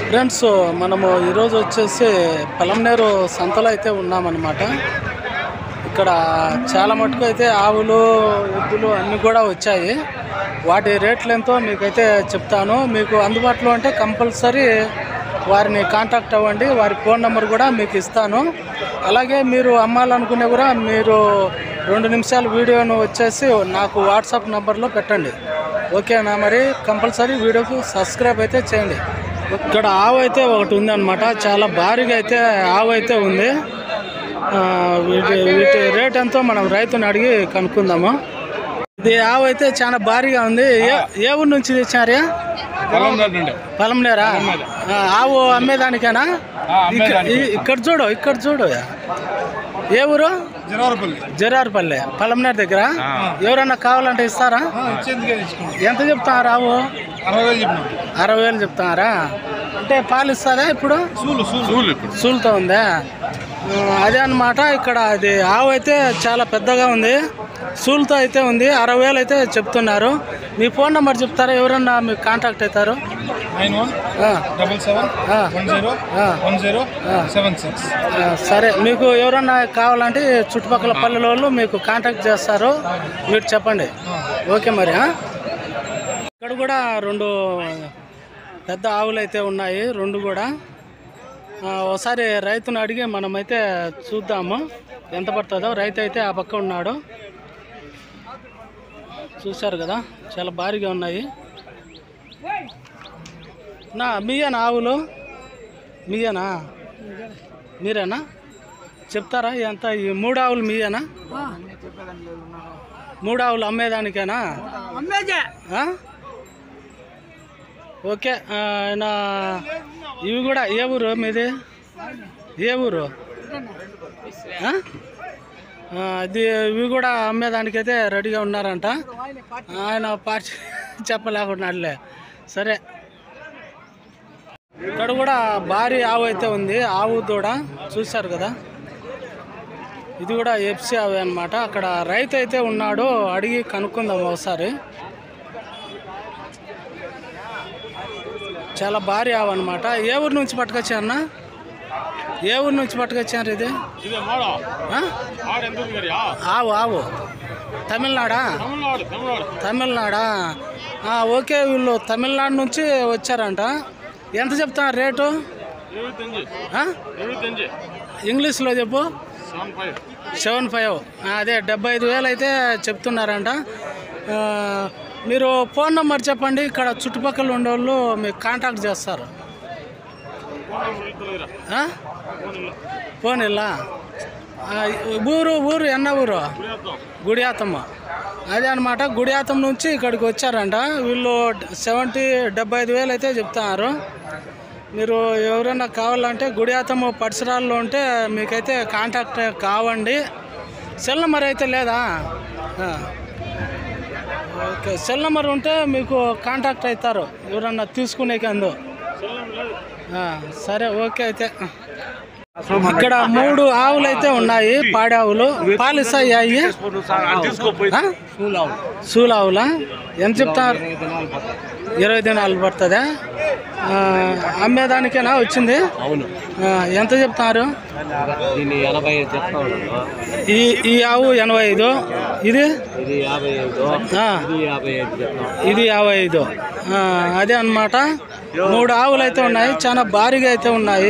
Friends మనము ఈరోజు వచ్చేసి పలంనేరు సంతలో అయితే ఉన్నామన్నమాట ఇక్కడ చాలా మటుకు అయితే ఆవులు ఎద్దులు అన్నీ కూడా వచ్చాయి వాటి రేట్లు ఎంతో మీకైతే చెప్తాను మీకు అందుబాటులో అంటే కంపల్సరీ వారిని కాంటాక్ట్ అవ్వండి వారి ఫోన్ నెంబర్ కూడా మీకు ఇస్తాను అలాగే మీరు అమ్మాలనుకునే కూడా మీరు రెండు నిమిషాల వీడియోను వచ్చేసి నాకు వాట్సాప్ నెంబర్లో పెట్టండి ఓకేనా మరి కంపల్సరీ వీడియోకు సబ్స్క్రైబ్ అయితే చేయండి ఇక్కడ ఆవు అయితే ఒకటి ఉంది అనమాట చాలా భారీగా అయితే ఆవు అయితే ఉంది ఆ, వీటి వీటి రేట్ ఎంతో మనం రైతుని అడిగి కనుక్కుందాము ఇది ఆవు అయితే చాలా భారీగా ఉంది ఏ ఏ ఊరు నుంచి తెచ్చారా పొలంలేరా ఆ, ఆవు అమ్మేదానికేనా ఇక్కడ ఈ- ఇక్కడ చూడు ఇక్కడ చూడు ఏ ఊరు జరారుపల్లె పొలంనేరు దగ్గర ఎవరన్నా కావాలంటే ఇస్తారా ఎంత చెప్తున్నారు ఆవు అరవై వేలు చెప్తున్నారా అంటే పాలు ఇస్తారా ఇప్పుడు సూలుతో ఉందా ఆ, అదే అన్నమాట ఇక్కడ అది ఆవు అయితే చాలా పెద్దగా ఉంది సూలుతో అయితే ఉంది అరవై వేలు అయితే చెప్తున్నారు మీ ఫోన్ నెంబర్ చెప్తారా ఎవరన్నా మీకు కాంటాక్ట్ అవుతారు నైన్ వన్ ఆ, డబల్ సెవెన్ ఆ, వన్ జీరో ఆ. వన్ జీరో ఆ. సెవెన్ సిక్స్ ఆ, సరే మీకు ఎవరన్నా కావాలంటే చుట్టుపక్కల పల్లెల వాళ్ళు మీకు కాంటాక్ట్ చేస్తారు మీరు చెప్పండి ఓకే మరి ఆ? ఇక్కడ కూడా రెండు పెద్ద ఆవులు అయితే ఉన్నాయి రెండు కూడా ఆ, ఒకసారి రైతును అడిగి మనమైతే చూద్దాము ఎంత పడుతుందో రైతు అయితే ఆ పక్క ఉన్నాడు చూశారు కదా చాలా భారీగా ఉన్నాయి నా మీయేనా ఆవులు మీయేనా మీరేనా చెప్తారా ఎంత ఈ మూడు ఆవులు మీయేనా మూడు ఆవులు అమ్మేదానికేనా ఆ? ఓకే ఆ, నా ఇవి కూడా ఏ ఊరు మీది ఏ ఊరు ఆ? ఆ, అది ఇవి కూడా అమ్మేదానికైతే రెడీగా ఉన్నారంట ఆయన పార్టీ చెప్పలేకున్నాడులే సరే ఇక్కడ కూడా భారీ ఆవు అయితే ఉంది ఆవు దూడ చూశారు కదా ఇది కూడా ఎఫ్సి ఆవు అనమాట అక్కడ రైతు అయితే ఉన్నాడు అడిగి కనుక్కుందాం ఒకసారి చాలా భారీ ఆవు అనమాట ఏ ఊరు నుంచి పట్టుకొచ్చా అన్న ఏ ఊరు నుంచి పట్టుకొచ్చారు ఇది ఆ? ఆవు ఆవు తమిళనాడా తమిళనాడా ఆ, ఓకే వీళ్ళు తమిళనాడు నుంచి వచ్చారంట ఎంత చెప్తున్నారు రేటు ఆ? ఇంగ్లీష్లో చెప్పు సెవెన్ ఫైవ్ అదే డెబ్బై ఐదు వేలు అయితే చెప్తున్నారంట ఆ, మీరు ఫోన్ నెంబర్ చెప్పండి ఇక్కడ చుట్టుపక్కల ఉండేవాళ్ళు మీకు కాంటాక్ట్ చేస్తారు ఆ? ఫోన్ ఇలా ఆ, ఊరు ఊరు ఎన్న ఊరు గుడియాతమ్మ అదే అనమాట గుడియాతం నుంచి ఇక్కడికి వచ్చారంట వీళ్ళు సెవెంటీ డెబ్బై ఐదు వేలు అయితే చెప్తున్నారు మీరు ఎవరైనా కావాలంటే గుడియాతమ్మ పరిసరాల్లో ఉంటే మీకైతే కాంటాక్ట్ కావండి సెల్ నెంబర్ అయితే లేదా ఆ. ఓకే సెల్ నెంబర్ ఉంటే మీకు కాంటాక్ట్ అవుతారు ఎవరన్నా తీసుకునేకి అందు ఆ, సరే ఓకే అయితే ఇక్కడ మూడు ఆవులు అయితే ఉన్నాయి పాడి ఆవులు పాలు ఇస్తాయి అవి ఆ? సూలు ఆవులా ఎంత చెప్తారు ఇరవై దినాలు పడుతుందా ఆ, అమ్మేదానికేనా వచ్చింది అవును ఆ, ఎంత చెప్తున్నారు దీన్ని ఎనభై ఐదు చెప్తా ఉన్నాను ఈ ఈ ఆవు ఎనభై ఐదు ఇది ఇది యాభై ఐదు ఆ, ఇది యాభై ఐదు చెప్తాం ఇది యాభై ఐదు ఆ, అదే అన్నమాట మూడు ఆవులు అయితే ఉన్నాయి చాలా భారీగా అయితే ఉన్నాయి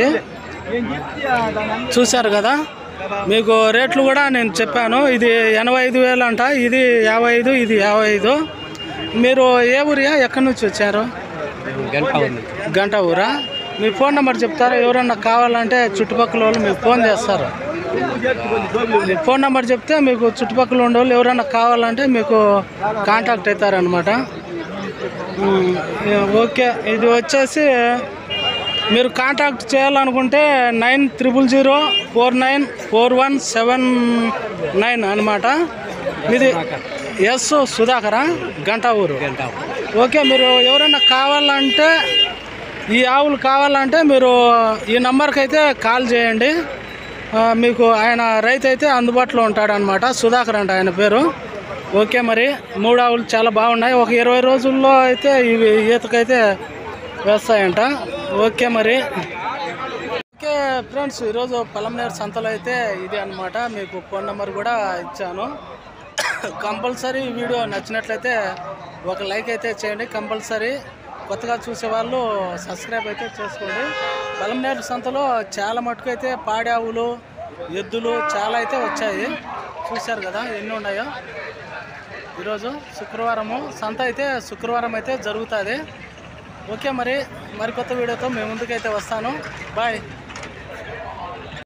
చూశారు కదా మీకు రేట్లు కూడా నేను చెప్పాను ఇది ఎనభై ఐదు వేలు అంట ఇది యాభై ఐదు ఇది యాభై ఐదు మీరు ఏ ఊరియా ఎక్కడి నుంచి వచ్చారు గంట ఉంది గంట ఊరా మీ ఫోన్ నెంబర్ చెప్తారా ఎవరన్నా కావాలంటే చుట్టుపక్కల వాళ్ళు మీకు ఫోన్ చేస్తారు మీ ఫోన్ నెంబర్ చెప్తే మీకు చుట్టుపక్కల ఉండే వాళ్ళు ఎవరైనా కావాలంటే మీకు కాంటాక్ట్ అవుతారనమాట ఉమ్, ఓకే ఇది వచ్చేసి మీరు కాంటాక్ట్ చేయాలనుకుంటే nine triple zero four nine four one seven nine అనమాట ఇది ఎస్ సుధాకరా గంట ఊరు గంట ఓకే మీరు ఎవరైనా కావాలంటే ఈ ఆవులు కావాలంటే మీరు ఈ నంబర్కి అయితే కాల్ చేయండి ఆ, మీకు ఆయన రైతు అయితే అందుబాటులో ఉంటాడనమాట సుధాకర్ అంట ఆయన పేరు ఓకే మరి మూడు ఆవులు చాలా బాగున్నాయి ఒక ఇరవై రోజుల్లో అయితే ఇవి ఈతకైతే వేస్తాయంట ఓకే మరి ఓకే ఫ్రెండ్స్ ఈరోజు పలంనేరు సంతలో అయితే ఇది అన్నమాట మీకు ఫోన్ నెంబర్ కూడా ఇచ్చాను కంపల్సరీ ఈ వీడియో నచ్చినట్లయితే ఒక లైక్ అయితే చేయండి కంపల్సరీ కొత్తగా చూసే వాళ్ళు సబ్స్క్రైబ్ అయితే చేసుకోండి పలంనేరు సంతలో చాలా మటుకు అయితే పాడి ఆవులు ఎద్దులు చాలా అయితే వచ్చాయి చూశారు కదా ఎన్ని ఉన్నాయో ఈరోజు శుక్రవారము సంత అయితే శుక్రవారం అయితే జరుగుతుంది ఓకే మరి మరికొత్త వీడియోతో మేము ముందుకైతే వస్తాను బాయ్